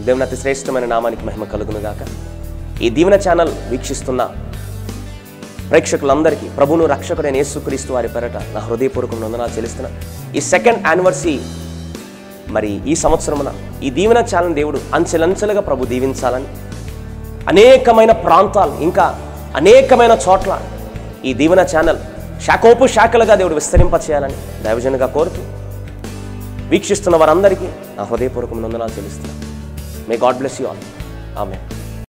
దేవుని అతి శ్రేష్టమైన నామానికి మహిమ కలుగును గాక ఈ దీవెన ఛానల్ వీక్షిస్తున్న ప్రేక్షకులందరికీ ప్రభును రక్షకుడైన యేసుక్రీస్తు వారి పేరట నా హృదయపూర్వకం వందనాలు చెల్లిస్తున్నా ఈ సెకండ్ యానివర్సరీ మరి ఈ సంవత్సరమున ఈ దీవెన ఛానల్ దేవుడు అంచెలంచెలుగా ప్రభు దీవించాలని అనేకమైన ప్రాంతాలు ఇంకా అనేకమైన చోట్ల ఈ దీవెన ఛానల్ శాఖోపు శాఖలుగా దేవుడు విస్తరింపచేయాలని దైవజనుగా కోరుతూ వీక్షిస్తున్న వారందరికీ నా హృదయపూర్వకం వందనాలు చెల్లిస్తున్నాను may God bless you all ఆమె